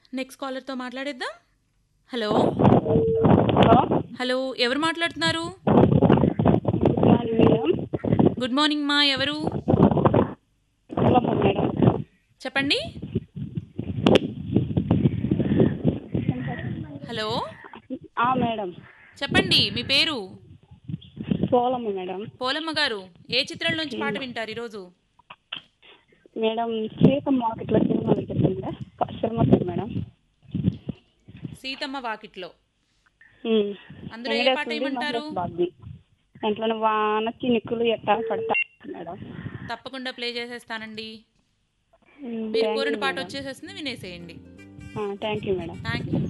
Next కాలర్తో మాట్లాడేద్దాం hello hello hello ఎవరు మాట్లాడుతున్నారు good morning madam good morning మా ఎవరు కులమ్మ మేడం చెప్పండి హలో ఆ, మేడం చెప్పండి మీ పేరు సోలమ్మ మేడం పోలమ్మ గారు ఏ చిత్రం నుంచి పాట వింటారు ఈరోజు మేడం సీతమ్మ మార్కెట్లో సినిమా పెట్టిందా సినిమా మేడం సీతమ్మ వాకిట్లో ఉమ్. అందులో ఏ పాట వెంకటేశ్వరుడి ఏమంటారు? మహేష్ బాబుది దాంట్లో వాన చినుకులు ఎట్టా పడతా మేడం తప్పకుండా ప్లే చేసేస్తానండి ఉమ్, మీరు థాంక్ కోరిన యూ పాట మేడం. వచ్చేసేస్తుంది వినేసేయండి ఆ, thank you madam thank you